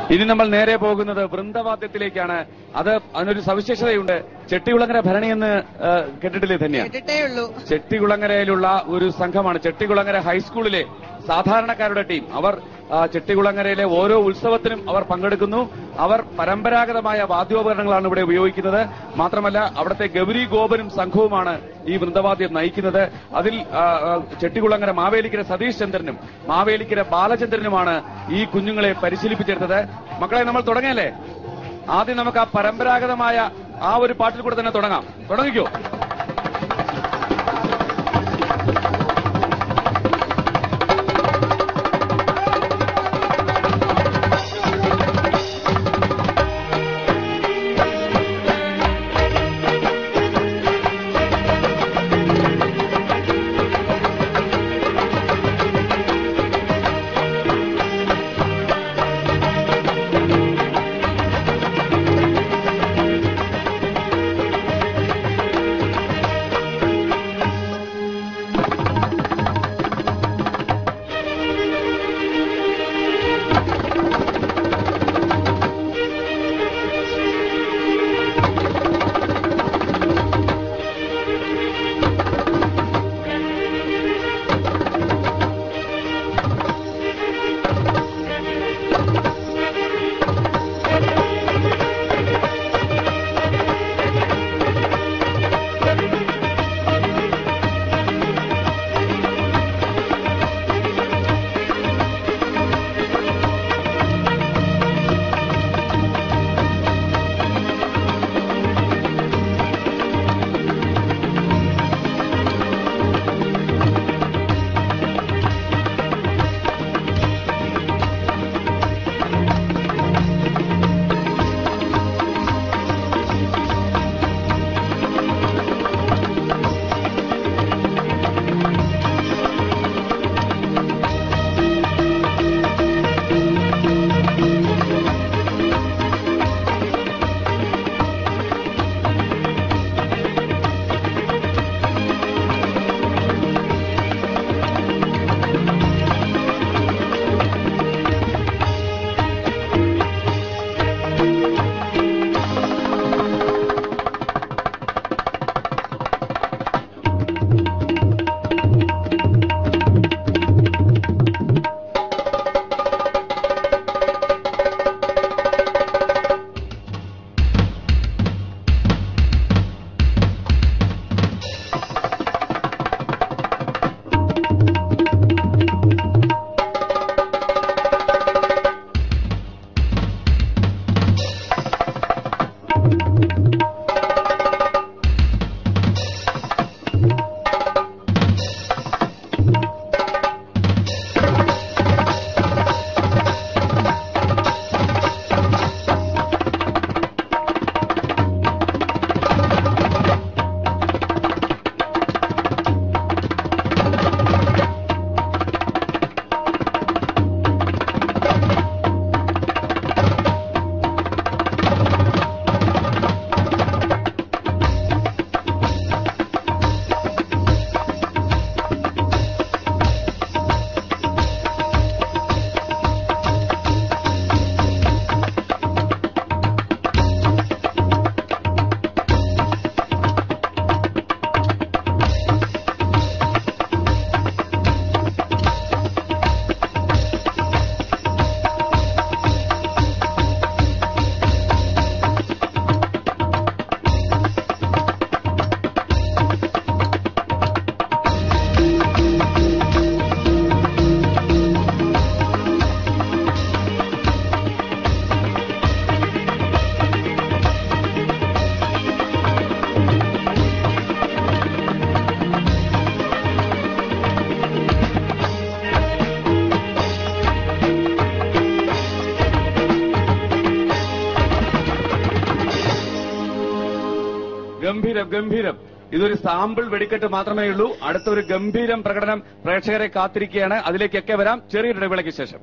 ഇനി നമ്മൾ നേരെ പോകുന്നത് വൃന്ദവാദ്യത്തിലേക്കാണ് അത് അതിനൊരു സവിശേഷതയുണ്ട് ചെട്ടികുളങ്ങര ഭരണി എന്ന് ആ, കേട്ടിട്ടില്ലേ തന്നെയാണ് കേട്ടിട്ടേ ഉള്ളൂ ചെട്ടികുളങ്ങരയിലുള്ള ഒരു സംഘമാണ് ചെട്ടികുളങ്ങര ഹൈസ്കൂളിലെ സാധാരണക്കാരുടെ ടീം അവർ ആ, ചെട്ടികുളങ്ങരയിലെ ഓരോ ഉത്സവത്തിനും അവർ പങ്കെടുക്കുന്നു അവർ പരമ്പരാഗതമായ വാദ്യോപകരണങ്ങളാണ് ഇവിടെ ഉപയോഗിക്കുന്നത് മാത്രമല്ല അവിടുത്തെ ഗൗരി ഗോപനും സംഘവുമാണ് ഈ വൃന്ദവാദ്യം നയിക്കുന്നത് അതിൽ ആ, ആ, ചെട്ടികുളങ്ങര മാവേലിക്കര സതീഷ് ചന്ദ്രനും മാവേലിക്കര ബാലചന്ദ്രനുമാണ് ഈ കുഞ്ഞുങ്ങളെ പരിശീലിപ്പിച്ചെടുത്തത് മക്കളെ നമ്മൾ തുടങ്ങിയല്ലേ ആദ്യം നമുക്ക് ആ പരമ്പരാഗതമായ ആ ഒരു പാട്ടിൽ കൂടെ തന്നെ തുടങ്ങാം തുടങ്ങിക്കോ ഗംഭീരം ഗംഭീരം ഇതൊരു സാമ്പിൾ വെടിക്കെട്ട് മാത്രമേ ഉള്ളൂ അടുത്തൊരു ഗംഭീരം പ്രകടനം പ്രേക്ഷകരെ കാത്തിരിക്കുകയാണ് അതിലേക്കൊക്കെ വരാം ചെറിയൊരു ഇടവേളയ്ക്ക് ശേഷം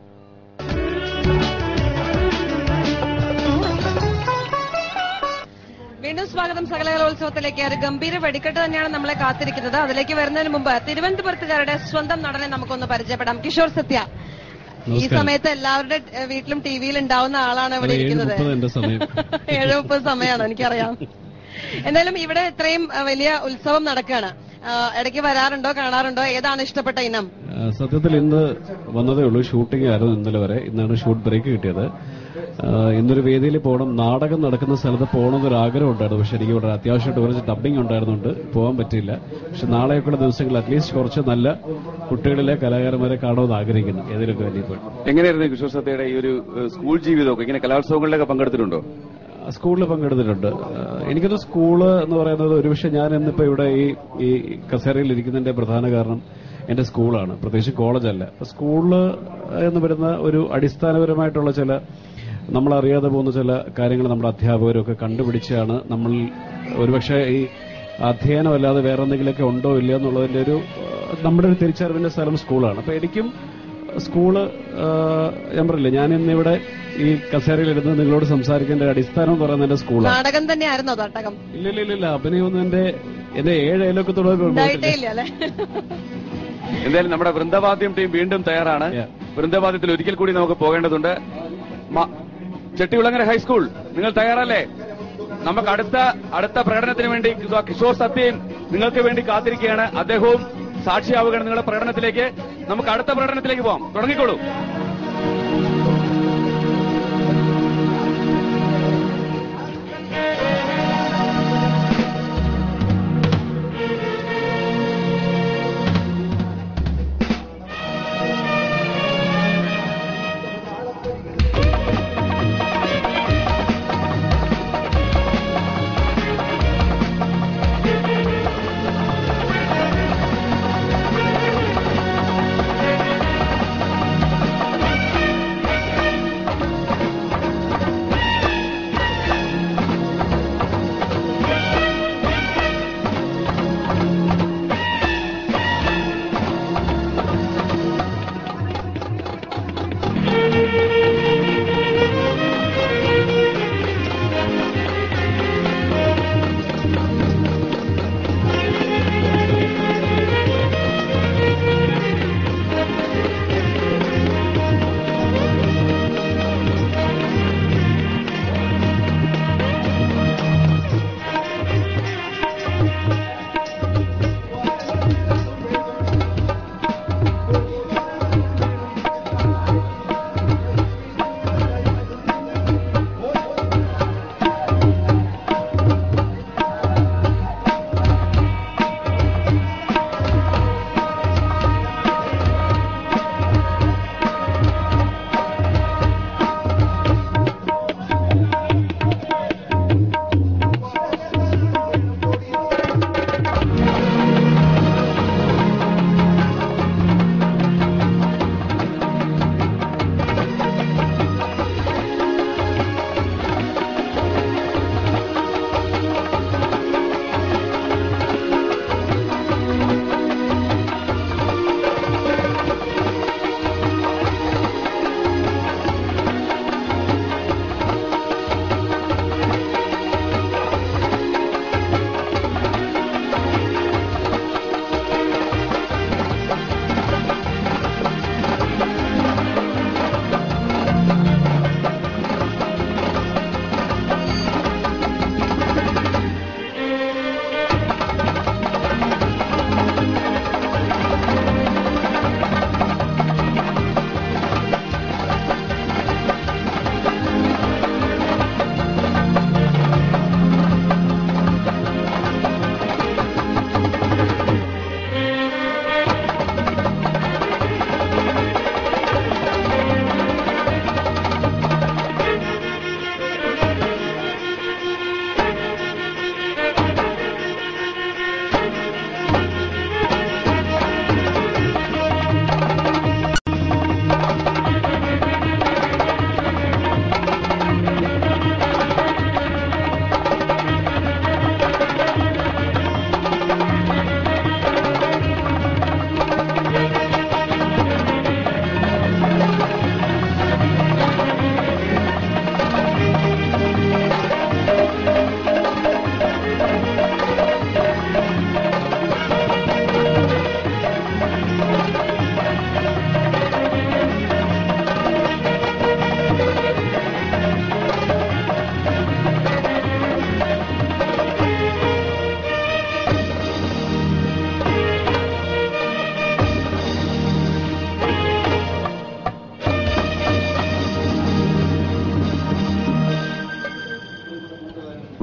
വീണ്ടും സ്വാഗതം സകല കലോത്സവത്തിലേക്ക് ഒരു ഗംഭീര വെടിക്കെട്ട് തന്നെയാണ് നമ്മളെ കാത്തിരിക്കുന്നത് അതിലേക്ക് വരുന്നതിന് മുമ്പ് തിരുവനന്തപുരത്തുകാരുടെ സ്വന്തം നടനെ നമുക്കൊന്ന് പരിചയപ്പെടാം കിഷോർ സത്യ ഈ സമയത്ത് എല്ലാവരുടെ ഏഹ്, വീട്ടിലും ടി വിയിൽ ഉണ്ടാവുന്ന ആളാണ് ഇവിടെ ഏഴ് ഇരിക്കുന്നത് മുപ്പത് എന്റെ സമയം ഏഴ് മുപ്പത് സമയമാണ് എനിക്കറിയാം എന്തായാലും ഇവിടെ ഇത്രയും അഹ്, വലിയ ഉത്സവം നടക്കുകയാണ് ആഹ്, ഇടയ്ക്ക് വരാറുണ്ടോ കാണാറുണ്ടോ ഏതാണ് ഇഷ്ടപ്പെട്ട ഇനം ആ, സത്യത്തിൽ ഇന്ന് വന്നതേ ഉള്ളൂ ഷൂട്ടിംഗ് ആയിരുന്നു ഇന്നലെ വരെ ഇന്നാണ് ഷൂട്ട് ബ്രേക്ക് കിട്ടിയത് ആ, ഇന്നൊരു വേദിയിൽ പോകണം നാടകം നടക്കുന്ന സ്ഥലത്ത് പോകണമെന്നൊരു ആഗ്രഹം ഉണ്ടായിരുന്നു പക്ഷെ എനിക്ക് ഇവിടെ അത്യാവശ്യമായിട്ട് കുറച്ച് ഡബിംഗ് ഉണ്ടായിരുന്നുകൊണ്ട് പോകാൻ പറ്റിയില്ല പക്ഷെ നാളെയൊക്കെയുള്ള ദിവസങ്ങൾ അറ്റ്ലീസ്റ്റ് കുറച്ച് നല്ല കുട്ടികളിലെ കലാകാരന്മാരെ കാണുമെന്ന് ആഗ്രഹിക്കുന്നു ഏതെങ്കിലും വേദിയിൽ പോയി എങ്ങനെയായിരുന്നു കിഷോർ സത്യയുടെ ഈ ഒരു ഏഹ്, സ്കൂൾ ജീവിതമൊക്കെ ഇങ്ങനെ കലോത്സവങ്ങളിലൊക്കെ പങ്കെടുത്തിട്ടുണ്ടോ സ്കൂളിൽ പങ്കെടുത്തിട്ടുണ്ട് ആഹ് എനിക്കൊന്ന് സ്കൂള് എന്ന് പറയുന്നത് ഒരുപക്ഷെ ഞാൻ ഇന്നിപ്പോ ഇവിടെ ഈ ഈ കസേരയിൽ ഇരിക്കുന്നതിന്റെ പ്രധാന കാരണം എന്റെ സ്കൂളാണ് പ്രത്യേകിച്ച് കോളേജല്ല അപ്പൊ സ്കൂളില് എന്ന് വരുന്ന ഒരു അടിസ്ഥാനപരമായിട്ടുള്ള ചില നമ്മൾ അറിയാതെ പോകുന്ന ചില കാര്യങ്ങൾ നമ്മുടെ അധ്യാപകരൊക്കെ കണ്ടുപിടിച്ചാണ് നമ്മൾ ഒരുപക്ഷെ ഈ അധ്യയനമല്ലാതെ വേറെ എന്തെങ്കിലുമൊക്കെ ഉണ്ടോ ഇല്ലയോ എന്നുള്ളതിന്റെ ഒരു ആഹ് നമ്മുടെ ഒരു തിരിച്ചറിവിന്റെ സ്ഥലം സ്കൂളാണ് അപ്പൊ എനിക്കും സ്കൂള് ആ, ഞാൻ പറയില്ലേ ഞാൻ ഇന്നിവിടെ ഈ കസേരയിലിരുന്ന് നിങ്ങളോട് സംസാരിക്കേണ്ട ഒരു അടിസ്ഥാനം എന്ന് പറയുന്നത് എന്റെ സ്കൂളാണ് നാടകം തന്നെയായിരുന്നോ തട്ടകം ഇല്ല ഇല്ല ഇല്ല ഇല്ല അഭിനയൊന്നും എന്റെ എന്റെ ഏഴ് അയലൊക്കത്തോടെ ഉണ്ടായിട്ടേ ഇല്ല അല്ലെ എന്തായാലും നമ്മുടെ വൃന്ദവാദ്യം ടീം വീണ്ടും തയ്യാറാണ് Yeah. വൃന്ദവാദ്യത്തിൽ ഒരിക്കൽ കൂടി നമുക്ക് പോകേണ്ടതുണ്ട് മ- ചെട്ടികുളങ്ങര ഹൈസ്കൂൾ നിങ്ങൾ തയ്യാറല്ലേ നമുക്ക് അടുത്ത അടുത്ത പ്രകടനത്തിന് വേണ്ടി ഇതാ കിഷോർ സത്യയും നിങ്ങൾക്ക് വേണ്ടി കാത്തിരിക്കുകയാണ് അദ്ദേഹവും സാക്ഷിയാവുകയാണ് നിങ്ങളുടെ പ്രകടനത്തിലേക്ക് നമുക്ക് അടുത്ത പ്രകടനത്തിലേക്ക് പോകാം തുടങ്ങിക്കോളൂ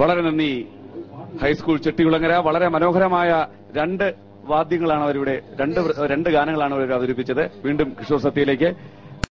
വളരെ നന്ദി ഹൈസ്കൂൾ ചെട്ടികുളങ്ങര വളരെ മനോഹരമായ രണ്ട് വാദ്യങ്ങളാണ് അവരിവിടെ രണ്ട് രണ്ട് ഗാനങ്ങളാണ് അവർ അവതരിപ്പിച്ചത് വീണ്ടും കിഷോർ സത്യയിലേക്ക്